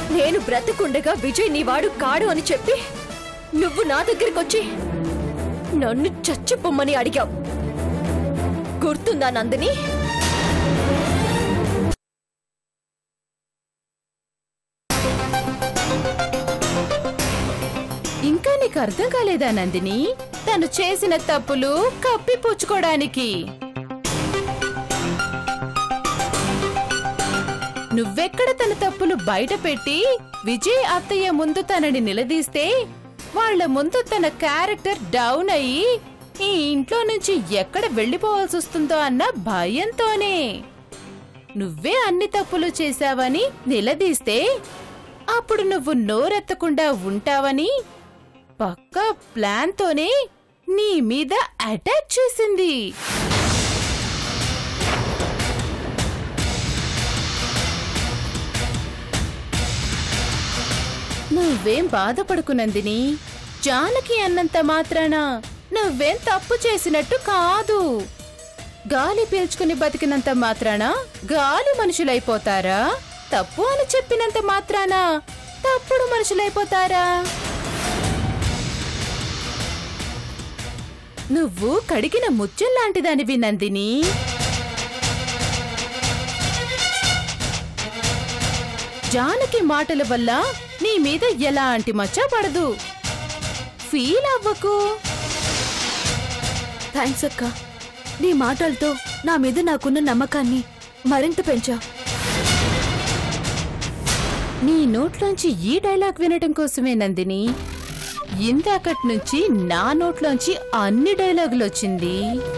నేను బ్రతికుండగా విజయ్ నీ వాడు కాడు అని చెప్పి నువ్వు నా దగ్గరికి వచ్చి నన్ను చచ్చిపోమ్మని అడిగావు గుర్తుందా నందిని ఇంకా నీకు అర్థం కాలేదా నందిని తను చేసిన తప్పులు కప్పిపుచ్చుకోవడానికి నువ్వెక్కడ తన తప్పులు బయట పెట్టి విజయ్ అత్తయ్య ముందు తనని నిలదీస్తే వాళ్ళ ముందు తన క్యారెక్టర్ డౌన్ అయ్యి ఈ ఇంట్లో నుంచి ఎక్కడ వెళ్ళిపోవాల్సి వస్తుందో అన్న భయంతోనే నువ్వే అన్ని తప్పులు చేశావని నిలదీస్తే అప్పుడు నువ్వు నోరెత్తకుండా ఉంటావని పక్కా ప్లాన్తోనే నీ మీద అటాక్ చేసింది నువ్వేం బాధపడకు నందిని జానకి అన్నంత మాత్రాన నువ్వేం తప్పు చేసినట్టు కాదు గాలి పీల్చుకుని బతికినంత మాత్రాన గాలి మనుషులైపోతారా తప్పు అని చెప్పినంత మాత్రాన తప్పుడు మనుషులైపోతారా నువ్వు కడిగిన ముత్యం లాంటిదానివి నందిని జానకి మాటల వల్ల నీ మీద ఎలాంటి మచ్చ పడదు ఫీల్ అవ్వకు థ్యాంక్స్ అక్క నీ మాటలతో నా మీద నాకున్న నమ్మకాన్ని మరింత పెంచా నీ నోట్లోంచి ఈ డైలాగ్ వినటం కోసమే నందిని ఇందాకటి నుంచి నా నోట్లోంచి అన్ని డైలాగులు వచ్చింది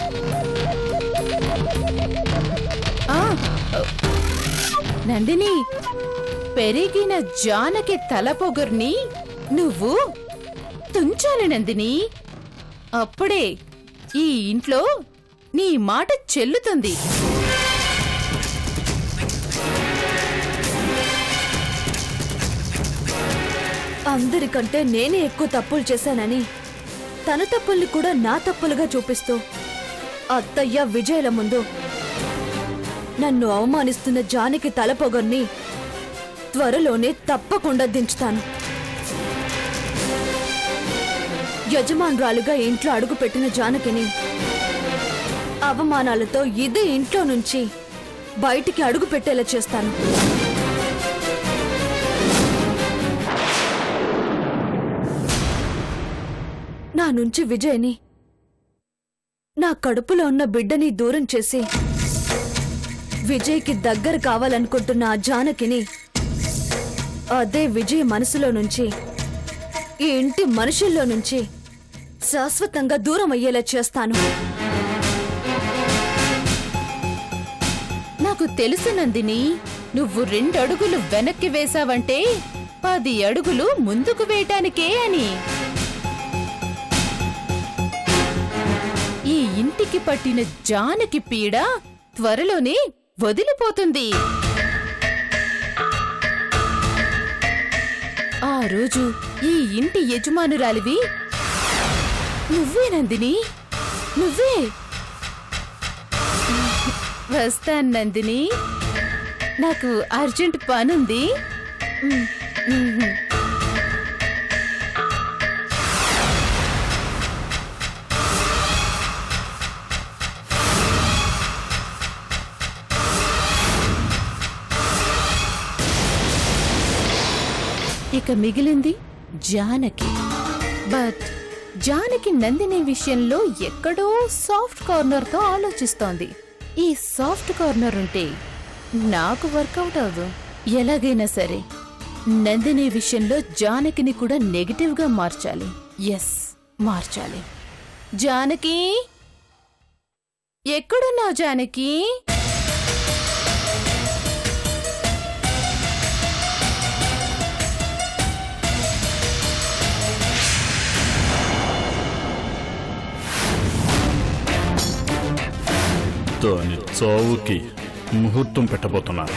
ఆ, నందిని పెరిగిన జానకి తల పొగర్ని నువ్వు తుంచాలి నందిని అప్పుడే ఈ ఇంట్లో నీ మాట చెల్లుతుంది అందరికంటే నేనే ఎక్కువ తప్పులు చేశానని తన తప్పుల్ని కూడా నా తప్పులుగా చూపిస్తూ అత్తయ్య విజయల ముందు నన్ను అవమానిస్తున్న జానకి తలపొగర్ని త్వరలోనే తప్పకుండా దించుతాను యజమానురాలుగా ఇంట్లో అడుగుపెట్టిన జానకిని అవమానాలతో ఇదే ఇంట్లో నుంచి బయటికి అడుగు పెట్టేలా చేస్తాను నా నుంచి విజయ్ని నా కడుపులో ఉన్న బిడ్డని దూరం చేసి విజయ్కి దగ్గర కావాలనుకుంటున్న ఆ జానకిని అదే విజయ్ మనసులో నుంచి ఈ ఇంటి మనుషుల్లో నుంచి శాశ్వతంగా దూరం అయ్యేలా చేస్తాను నాకు తెలుసు నందిని నువ్వు రెండడుగులు వెనక్కి వేశావంటే పది అడుగులు ముందుకు వేయటానికే అని ఈ ఇంటికి పట్టిన జానకి పీడ త్వరలోనే వదిలిపోతుంది ఆ రోజు ఈ ఇంటి యజమానురాలివి నువ్వే నందిని నువ్వే వస్తాను నందిని నాకు అర్జెంట్ పనుంది ఉమ్, ఉమ్. ఇక మిగిలింది జానకి బట్ జానకి నందిని విషయంలో ఎక్కడో సాఫ్ట్ కార్నర్ తో ఆలోచిస్తోంది ఈ సాఫ్ట్ కార్నర్ ఉంటే నాకు వర్కౌట్ అవ్వదు ఎలాగైనా సరే నందిని విషయంలో జానకిని కూడా నెగిటివ్ గా మార్చాలి ఎస్ మార్చాలి జానకి ఎక్కడున్నావు జానకి దాని చావుకి ముహూర్తం పెట్టబోతున్నారు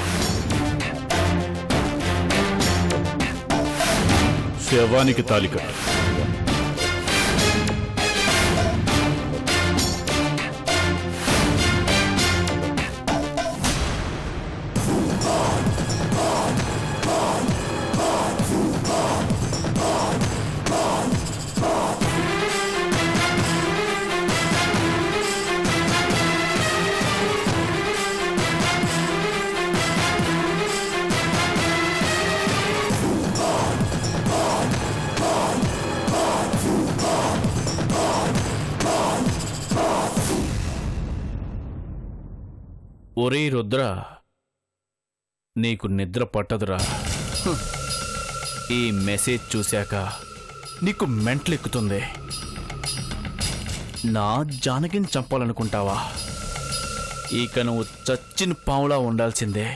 శవానికి తాలికట్టు ఒరే రుద్ర నీకు నిద్ర పట్టదురా హ్. ఈ మెసేజ్ చూశాక నీకు మెంటలెక్కుతుంది నా జానకిని చంపాలనుకుంటావా ఇక నువ్వు చచ్చిన పావులా ఉండాల్సిందే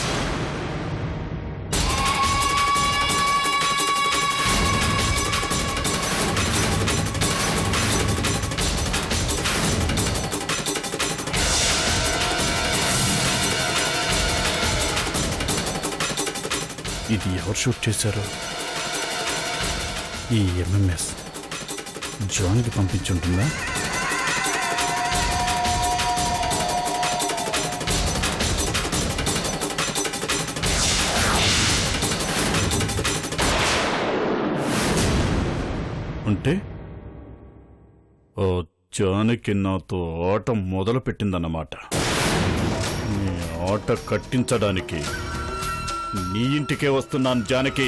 ఇది ఎవరు షూట్ చేశారు ఈ ఎంఎంఎస్ జాన్కి పంపించుంటుందా అంటే ఓ జానకి నాతో ఆట మొదలు పెట్టిందన్నమాట నీ ఆట కట్టించడానికి నీ ఇంటికే వస్తున్నాను జానకి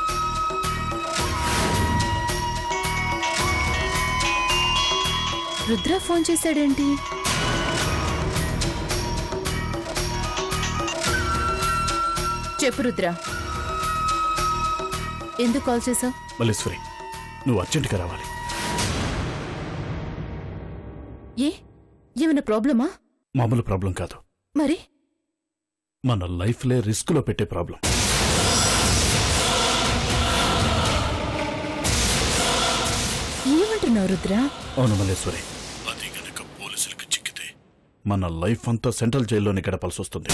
రుద్ర ఫోన్ చేశాడేంటి చెప్పు రుద్ర ఎందుకు కాల్ చేసావు మల్లేశ్వరి నువ్వు అర్జెంటుగా రావాలి ఏ ఏమైనా ప్రాబ్లమా మామూలు ప్రాబ్లం కాదు మరి మన లైఫ్లే రిస్క్లో పెట్టే ప్రాబ్లం ఏమంటున్నావు రుద్ర అవును మల్లేశ్వరి అది గనక పోలీసులకు చిక్కితే మన లైఫ్ అంతా సెంట్రల్ జైల్లోనే గడపాల్సి వస్తుంది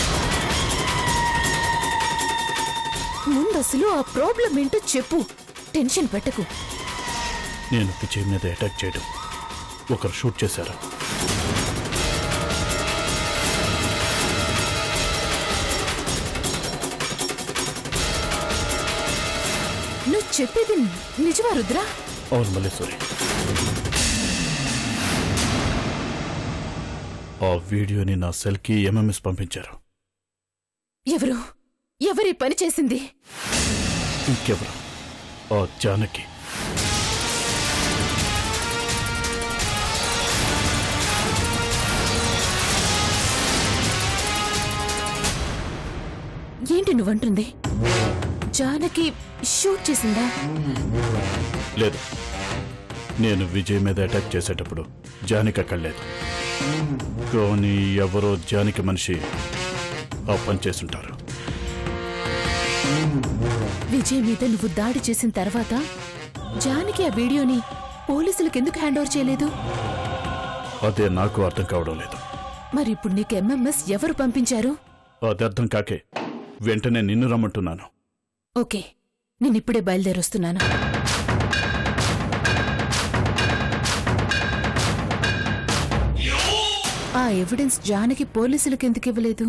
ముందు అసలు ఆ ప్రాబ్లం ఏంటో చెప్పు టెన్షన్ పెట్టకు నేను విజయ్ మీద అటాక్ చేయడం ఒకరు షూట్ చేశారు నువ్వు చెప్పేది నిజమా రుద్ర అవును మల్లేశ్వరి ఆ వీడియోని నా సెల్కి ఎంఎంఎస్ పంపించారు ఎవరు ఎవరి పని చేసింది ఇంకెవరు ఆ జానకి ఏంటి నువ్వంటుంది జానకి షూట్ చేసిందా లేదు నేను విజయ్ మీద అటాక్ చేసేటప్పుడు జానికి అక్కడ లేదు కానీ ఎవరో జానికి మనిషి ఆ పని చేసుంటారు విజయ్ మీద నువ్వు దాడి చేసిన తర్వాత జానకి ఆ వీడియోని పోలీసులకు ఎందుకు హ్యాండ్ ఓవర్ చేయలేదు అదే నాకు అర్థం కావడం లేదు మరి ఇప్పుడు నీకు ఎంఎంఎస్ ఎవరు పంపించారు అది అర్థం కాకే వెంటనే నిన్ను రమ్మంటున్నాను ఓకే నేను ఇప్పుడే బయలుదేరొస్తున్నాను ఆ ఎవిడెన్స్ జానకి పోలీసులకు ఎందుకు ఇవ్వలేదు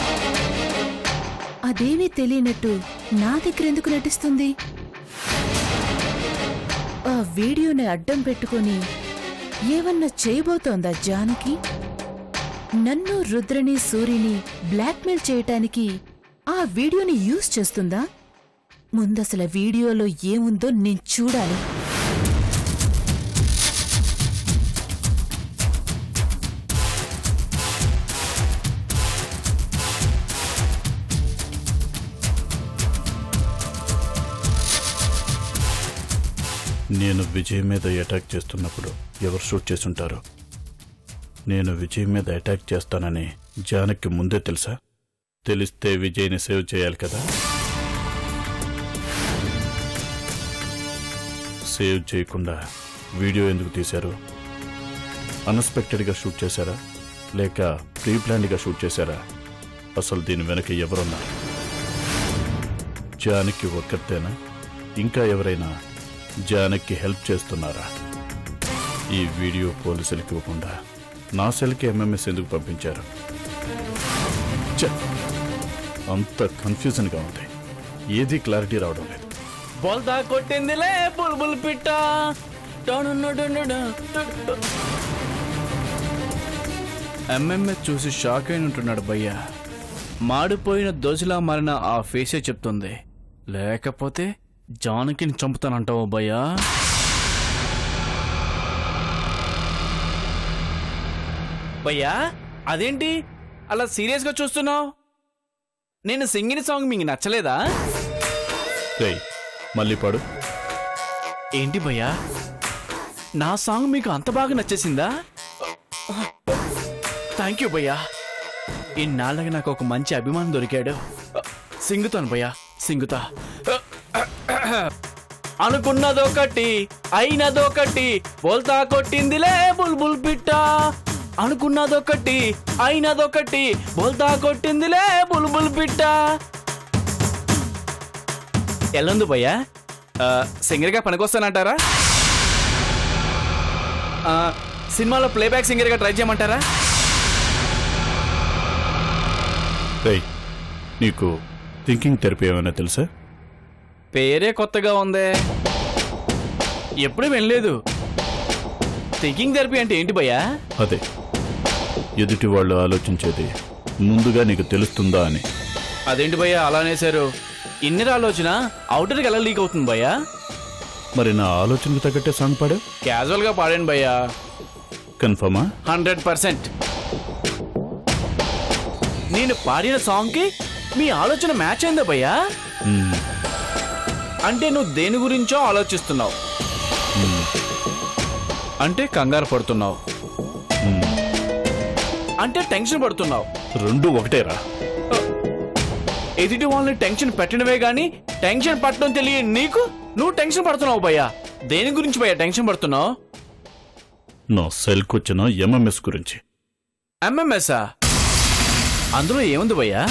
అదేమీ తెలియనట్టు నా దగ్గర ఎందుకు నటిస్తుంది ఆ వీడియోని అడ్డం పెట్టుకొని ఏమన్నా చేయబోతోందా జానకి నన్ను రుద్రని సూరిని బ్లాక్మెయిల్ చేయటానికి ఆ వీడియోని యూజ్ చేస్తుందా ముందసలు ఆ వీడియోలో ఏముందో నేను చూడాలి నేను విజయ్ మీద అటాక్ చేస్తున్నప్పుడు ఎవరు షూట్ చేసుంటారు నేను విజయ్ మీద అటాక్ చేస్తానని జానకి ముందే తెలుసా తెలిస్తే విజయ్ని సేవ్ చేయాలి కదా సేవ్ చేయకుండా వీడియో ఎందుకు తీశారు అన్ఎక్స్పెక్టెడ్గా షూట్ చేశారా లేక ప్రీ ప్లాన్డ్గా షూట్ చేశారా అసలు దీని వెనక ఎవరున్నారు జానకి ఒక్కరితేనా ఇంకా ఎవరైనా జానకి హెల్ప్ చేస్తున్నారా ఈ వీడియో పోలీసులకు ఇవ్వకుండా నా సెల్కి ఎంఎంఎస్ ఎందుకు పంపించారు ఛ! అంత కన్ఫ్యూజన్గా ఉంది ఏది క్లారిటీ రావడం లేదు బోల్తా కొట్టిందిలే బుల్బుల్ పిట్ట ఎంఎంఎస్ చూసి షాక్ అయినట్టున్నాడు భయ్యా మాడిపోయిన దోశలా మారిన ఆ ఫేసే చెప్తుంది లేకపోతే జానకిని చంపుతానంటావు భయ్యా భయ్యా అదేంటి అలా సీరియస్గా చూస్తున్నావు నేను సింగిన సాంగ్ మీకు నచ్చలేదా రేయ్ మళ్ళీ పాడు ఏంటి భయ్యా నా సాంగ్ మీకు అంత బాగా నచ్చేసిందా థ్యాంక్ యూ భయ్యా ఇన్నాళ్ళకి నాకు ఒక మంచి అభిమానం దొరికాడు సింగుతాను భయ్యా సింగుతా అనుకున్నదొకటి అయినదొకటి బోల్తా కొట్టిందిలే బుల్బుల్ పిట్ట అనుకున్నదొకటి అయినదొకటి బోల్తా కొట్టిందిలే బుల్బుల్ పిట్ట ఎల్లందు భయ్యా ఆ, సింగర్గా పనికొస్తానంటారా ఆ, సినిమాలో ప్లేబ్యాక్ సింగర్గా ట్రై చేయమంటారా రేయ్ నీకు థింకింగ్ థెరపీ ఏమైనా తెలుసా పేరే కొత్తగా ఉందే ఎప్పుడు వినలేదు థింకింగ్ థెరపీ అంటే ఏంటి భయ్యా అదే ఎదుటి వాళ్ళు ఆలోచించేది ముందుగా నీకు తెలుస్తుందా అని అదేంటి భయ్యా అలా అనేసారు ఇన్నర్ ఆలోచన అవుటర్కి ఎలా లీక్ అవుతుంది భయ్యా మరి నా ఆలోచనకు తగ్గట్టే సాంగ్ పాడు క్యాజువల్గా పాడండి భయ్యా కన్ఫర్మా హండ్రెడ్ పర్సెంట్ నేను పాడిన సాంగ్కి మీ ఆలోచన మ్యాచ్ అయిందా భయ్యా మ్మ్. అంటే నువ్వు దేని గురించో ఆలోచిస్తున్నావు అంటే కంగారు పడుతున్నావు మ్మ్. అంటే టెన్షన్ పడుతున్నావు రెండు ఒకటేరా ఎదుటి వాళ్ళని టెన్షన్ పెట్టడమే గాని టెన్షన్ పట్టడం తెలియని నీకు నువ్వు టెన్షన్ పడుతున్నావు భయ్యా దేని గురించి భయ్యా టెన్షన్ పడుతున్నావు నా సెల్కి వచ్చిన ఎంఎంఎస్ గురించి ఎంఎంఎస్ఆ అందులో ఏముంది భయ్యా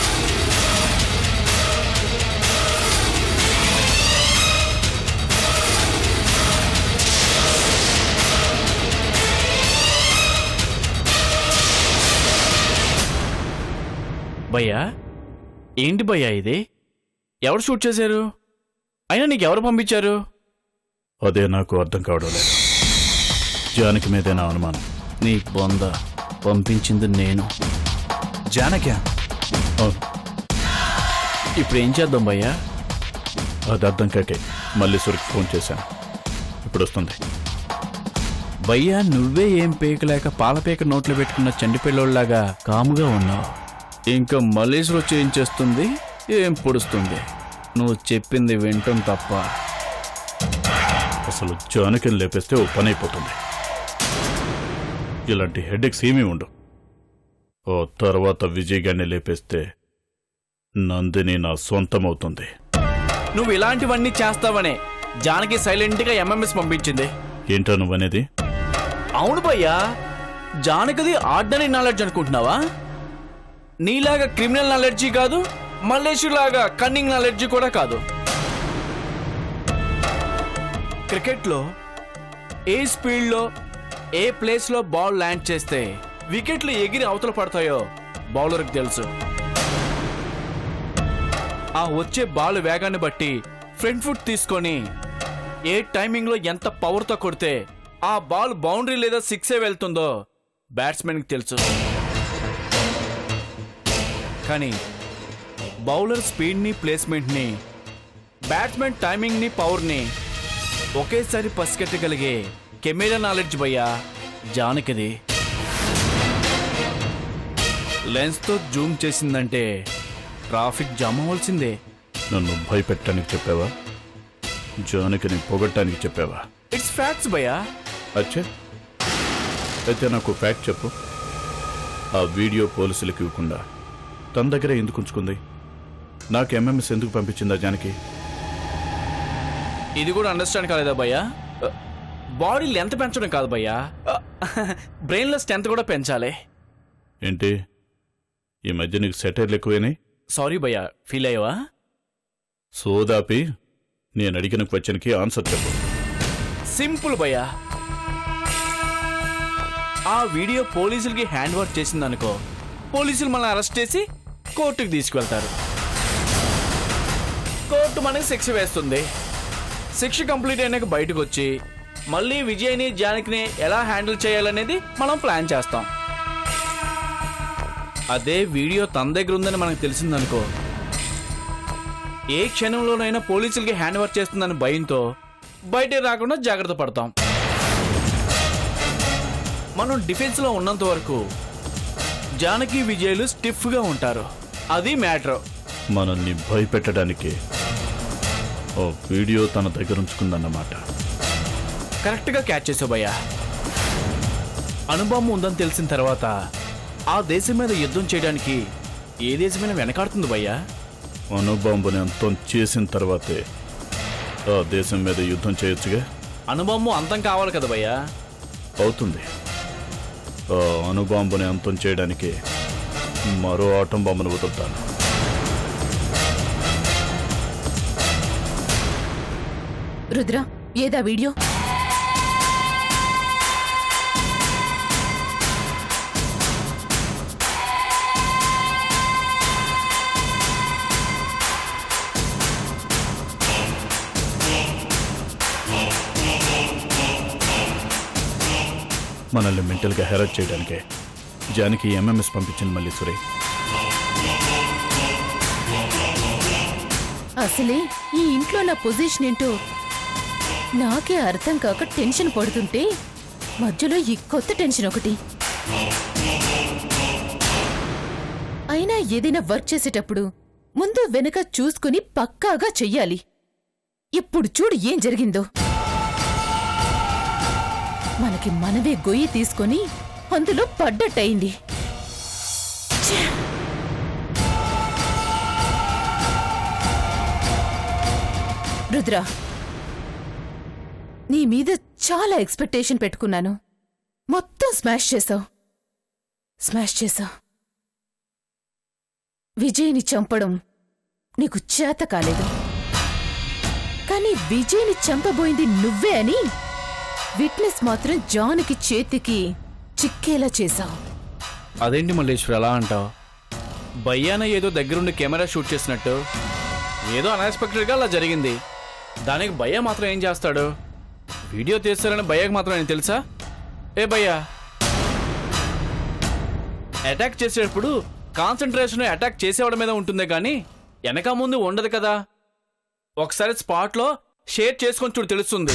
భయ్యా ఏంటి భయ్యా ఇది ఎవరు షూట్ చేశారు అయినా నీకు ఎవరు పంపించారు అదే నాకు అర్థం కావడం లేదు జానకి మీదే నా అనుమానం నీ బొంద పంపించింది నేను జానక్యా అవును ఇప్పుడు ఏం చేద్దాం భయ్యా అది అర్థం కాకే మల్లీశ్వరికి ఫోన్ చేశాను ఇప్పుడు వస్తుంది భయ్యా నువ్వే ఏం పీకలేక పాలపీక నోట్లో పెట్టుకున్న చండిపిల్లోళ్ళలాగా కాముగా ఉన్నావు ఇంకా మల్లేశ్వరం వచ్చి ఏం చేస్తుంది ఏం పొడుస్తుంది నువ్వు చెప్పింది వింటం తప్ప అసలు జానకిని లేపేస్తే ఓ పని అయిపోతుంది ఇలాంటి హెడేక్స్ ఏమీ ఉండవు ఓ తర్వాత విజయ్ గారిని లేపేస్తే నందిని నా సొంతం అవుతుంది నువ్వు ఇలాంటివన్నీ చేస్తావనే జానకి సైలెంట్గా ఎంఎంఎస్ పంపించింది ఏంటో నువ్వనేది అవును భయ్యా జానకిది ఆర్డనరీ నాలెడ్జ్ అనుకుంటున్నావా నీలాగా క్రిమినల్ నాలెడ్జీ కాదు మల్లేషులాగా కన్నింగ్ నాలెడ్జీ కూడా కాదు క్రికెట్లో ఏ స్పీడ్లో ఏ ప్లేస్లో బాల్ ల్యాండ్ చేస్తే వికెట్లు ఎగిరి అవతల పడతాయో బౌలర్కి తెలుసు ఆ వచ్చే బాల్ వేగాన్ని బట్టి ఫ్రంట్ ఫుట్ తీసుకొని ఏ టైమింగ్లో ఎంత పవర్తో కొడితే ఆ బాల్ బౌండరీ లేదా సిక్సే వెళ్తుందో బ్యాట్స్మెన్కి తెలుసు కానీ బౌలర్ స్పీడ్ని ప్లేస్మెంట్ని బ్యాట్స్మెన్ టైమింగ్ని పవర్ని ఒకేసారి పసిగట్టగలిగే కెమెరా నాలెడ్జ్ భయ్యా జానకిది లెన్స్తో జూమ్ చేసిందంటే ట్రాఫిక్ జామ్ అవ్వాల్సిందే నన్ను భయపెట్టడానికి చెప్పావా జానకిని పొగట్టడానికి చెప్పావా ఇట్స్ ఫ్యాక్ట్స్ భయ్యా అచ్చే అయితే నాకు ఫ్యాక్ట్ చెప్పు ఆ వీడియో పోలీసులకు ఇవ్వకుండా తన దగ్గర ఎందుకు ఉంచుకుంది నాకు ఎంఎంఎస్ ఎందుకు పంపించిందా జానకి ఇది కూడా అండర్స్టాండ్ కాలేదా భయ్యా బాడీ లెంత్ పెంచడం కాదు భయ్యా బ్రెయిన్లో స్ట్రెంత్ కూడా పెంచాలి ఏంటి ఈ మధ్య నీకు సెటైర్లు ఎక్కువైనాయి సారీ భయ్యా ఫీల్ అయ్యావా సోదాపి నేను అడిగిన క్వశ్చన్కి ఆన్సర్ చెప్పు సింపుల్ భయ్యా ఆ వీడియో పోలీసులకి హ్యాండ్ ఓవర్ చేసిందనుకో పోలీసులు మనల్ని అరెస్ట్ చేసి కోర్టుకి తీసుకువెళ్తారు కోర్టు మనకి శిక్ష వేస్తుంది శిక్ష కంప్లీట్ అయినాక బయటకు వచ్చి మళ్ళీ విజయ్ని జానకిని ఎలా హ్యాండిల్ చేయాలనేది మనం ప్లాన్ చేస్తాం అదే వీడియో తన దగ్గర ఉందని మనకు తెలిసిందనుకో ఏ క్షణంలోనైనా పోలీసులకి హ్యాండ్ ఓవర్ చేస్తుందని భయంతో బయట రాకుండా జాగ్రత్త పడతాం మనం డిఫెన్స్లో ఉన్నంత వరకు జానకి విజయ్లు స్టిఫ్గా ఉంటారు అది మ్యాటర్ మనల్ని భయపెట్టడానికి ఓ వీడియో తన దగ్గర ఉంచుకుందన్నమాట కరెక్ట్గా క్యాచ్ చేసావు భయ్యా అనుభవం ఉందని తెలిసిన తర్వాత ఆ దేశం మీద యుద్ధం చేయడానికి ఏ దేశమైనా వెనకాడుతుంది భయ్యా అణుబాంబుని అంతం చేసిన తర్వాతే ఆ దేశం మీద యుద్ధం చేయొచ్చుగా అనుభవం అంతం కావాలి కదా భయ్యా అవుతుంది ఆ అణుబాంబుని అంతం చేయడానికి మరో ఆటం బాంబును వదులుతాను రుద్ర ఏదా వీడియో మనల్ని మెంటల్గా హెరాస్ చేయడానికే జానికి ఎంఎంఎస్ పంపించింది మల్లీశ్వరి అసలే ఈ ఇంట్లో నా పొజిషన్ ఏంటో నాకే అర్థం కాక టెన్షన్ పడుతుంటే మధ్యలో ఈ కొత్త టెన్షన్ ఒకటి అయినా ఏదైనా వర్క్ చేసేటప్పుడు ముందు వెనక చూసుకుని పక్కాగా చెయ్యాలి ఇప్పుడు చూడు ఏం జరిగిందో మనకి మనమే గొయ్యి తీసుకొని అందులో పడ్డట్టయింది ఛే! రుద్ర నీ మీద చాలా ఎక్స్పెక్టేషన్ పెట్టుకున్నాను మొత్తం స్మాష్ చేసావు స్మాష్ చేసావు విజయ్ని చంపడం నీకు చేత కాలేదు కానీ విజయ్ని చంపబోయింది నువ్వే అని విట్నెస్ మాత్రం జాన్కి చేతికి చిక్కేలా చేశావు అదేంటి మల్లేశ్వర్ అలా అంటావు భయ్యాన ఏదో దగ్గరుండి కెమెరా షూట్ చేసినట్టు ఏదో అన్ఎక్స్పెక్టెడ్గా అలా జరిగింది దానికి భయ్య మాత్రం ఏం చేస్తాడు వీడియో తీస్తారని భయ్యకు మాత్రం నేను తెలుసా ఏ భయ్యా అటాక్ చేసేటప్పుడు కాన్సన్ట్రేషన్ అటాక్ చేసేవాడి మీద ఉంటుందే కానీ వెనక ముందు ఉండదు కదా ఒకసారి స్పాట్లో షేర్ చేసుకొని చూడు తెలుస్తుంది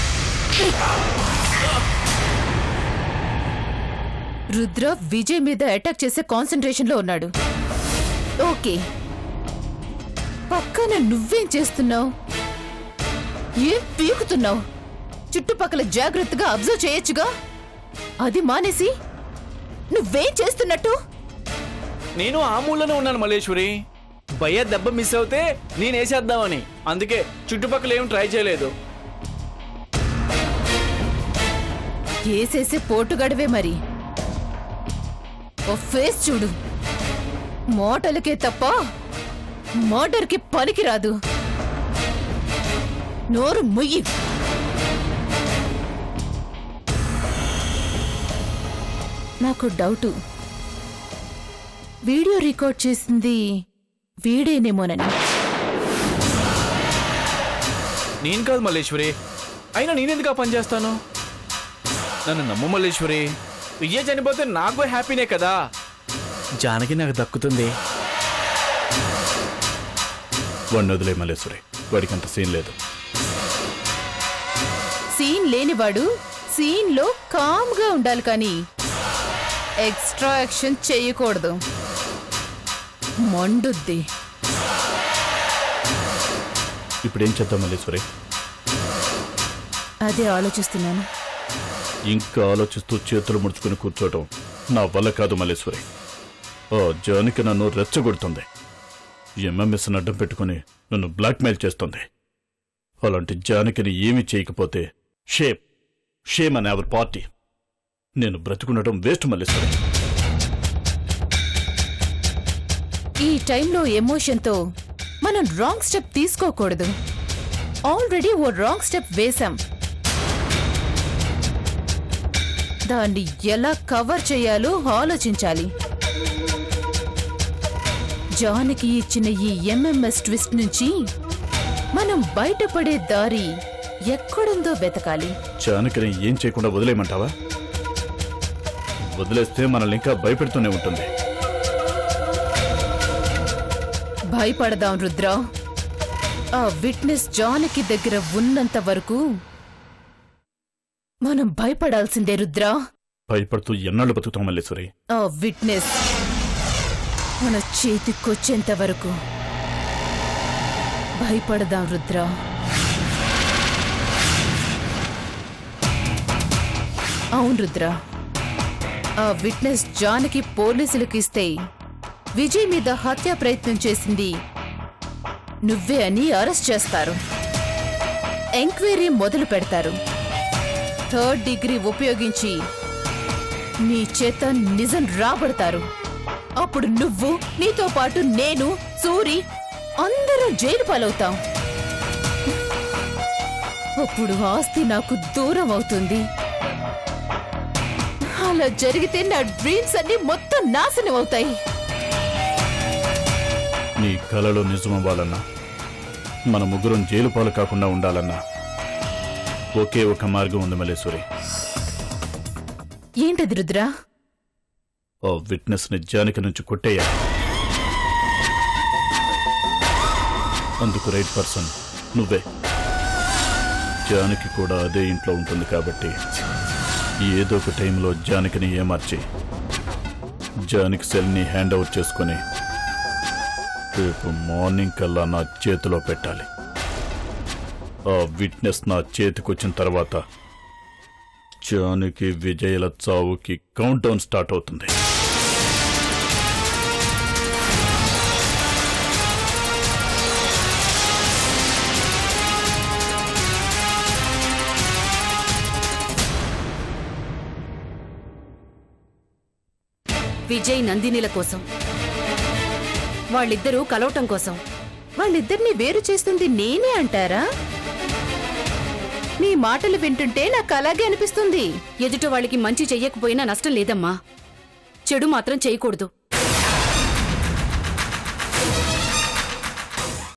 రుద్ర విజయ్ మీద అటాక్ చేసే కాన్సన్ట్రేషన్ లో ఉన్నాడు ఓకే పక్కన నువ్వేం చేస్తున్నావు ఏం పీకుతున్నావు చుట్టుపక్కల జాగ్రత్తగా అబ్జర్వ్ చేయొచ్చుగా అది మానేసి నువ్వేం చేస్తున్నట్టు నేను ఆ మూలనే ఉన్నాను మల్లేశ్వరి భయ్య దెబ్బ మిస్ అవుతే నేను వేసేద్దామని అందుకే చుట్టుపక్కల ఏం ట్రై చేయలేదు ఏసేసే పోటుగడవే మరి ఓ ఫేస్ చూడు మోటలకే తప్ప మోటార్కి పనికి రాదు నోరు ముయ్యి నాకు డౌటు వీడియో రికార్డ్ చేసింది వీడేనేమోనని నేను కాదు మల్లేశ్వరి అయినా నేనెందుకు ఆ పని చేస్తాను నన్ను నమ్ము మల్లేశ్వరి విజయ చనిపోతే నాకు హ్యాపీనే కదా జానకి నాకు దక్కుతుంది వాడిని వదిలే మల్లేశ్వరి వాడికి అంత సీన్ లేదు సీన్ లేనివాడు సీన్లో కామ్గా ఉండాలి కానీ ఎక్స్ట్రా యాక్షన్ చేయకూడదు మండుద్ది ఇప్పుడు ఏం చేద్దాం మల్లేశ్వరి అదే ఆలోచిస్తున్నాను ఇంకా ఆలోచిస్తూ చేతులు ముడుచుకుని కూర్చోవటం నా వల్ల కాదు మల్లేశ్వరి ఆ జానికి నన్ను రెచ్చగొడుతుంది ఎంఎంఎస్ అడ్డం పెట్టుకుని నన్ను బ్లాక్మెయిల్ చేస్తుంది అలాంటి జానకిని ఏమీ చేయకపోతే షేమ్ షేమ్ అనే అవర్ పార్టీ నేను బ్రతుకుండటం వేస్ట్ మల్లేశ్వరి ఈ టైంలో ఎమోషన్తో మనం రాంగ్ స్టెప్ తీసుకోకూడదు ఆల్రెడీ ఓ రాంగ్ స్టెప్ వేశాం దాన్ని ఎలా కవర్ చేయాలో ఆలోచించాలి జానకి ఇచ్చిన ఈ ఎంఎంఎస్ ట్విస్ట్ నుంచి మనం బయటపడే దారి ఎక్కడుందో వెతకాలి జానకిని ఏం చేయకుండా వదిలేయమంటావా వదిలేస్తే మనల్ని ఇంకా భయపెడుతూనే ఉంటుంది భయపడదాం రుద్ర ఆ విట్నెస్ జానకి దగ్గర ఉన్నంత వరకు మనం భయపడాల్సిందే రుద్ర భయపడుతూ ఎన్నాళ్ళు బతుకుతాం మల్లేశ్వరి ఆ విట్నెస్ మన చేతికొచ్చేంత వరకు భయపడదాం రుద్ర అవును రుద్ర ఆ విట్నెస్ జానకి పోలీసులకు ఇస్తే విజయ్ మీద హత్యా ప్రయత్నం చేసింది నువ్వే అని అరెస్ట్ చేస్తారు ఎంక్వైరీ మొదలు పెడతారు థర్డ్ డిగ్రీ ఉపయోగించి నీ చేత నిజం రాబడతారు అప్పుడు నువ్వు నీతో పాటు నేను సూరి అందరూ జైలు పాలవుతాం అప్పుడు ఆస్తి నాకు దూరం అవుతుంది అలా జరిగితే నా డ్రీమ్స్ అన్ని మొత్తం నాశనం అవుతాయి నీ కలలో నిజమవ్వాలన్నా మన ముగ్గురం జైలు పాలు కాకుండా ఉండాలన్నా ఒకే ఒక మార్గం ఉంది మల్లేశ్వరి ఏంటది రుద్రా ఓ విట్నెస్ ని జానకి నుంచి కొట్టేయాలి అందుకు రైట్ పర్సన్ నువ్వే జానకి కూడా అదే ఇంట్లో ఉంటుంది కాబట్టి ఏదో ఒక టైంలో జానకిని ఏమార్చి జానకి సెల్ని హ్యాండ్ ఓవర్ చేసుకొని రేపు మార్నింగ్ కల్లా నా చేతిలో పెట్టాలి ఆ విట్నెస్ నా చేతికొచ్చిన తర్వాత జానకి విజయల చావుకి కౌంట్ డౌన్ స్టార్ట్ అవుతుంది విజయ్ నందినిల కోసం వాళ్ళిద్దరూ కలవటం కోసం వాళ్ళిద్దరిని వేరు చేస్తుంది నేనే అంటారా మీ మాటలు వింటుంటే నాకు అలాగే అనిపిస్తుంది ఎదుట వాళ్ళకి మంచి చెయ్యకపోయినా నష్టం లేదమ్మా చెడు మాత్రం చేయకూడదు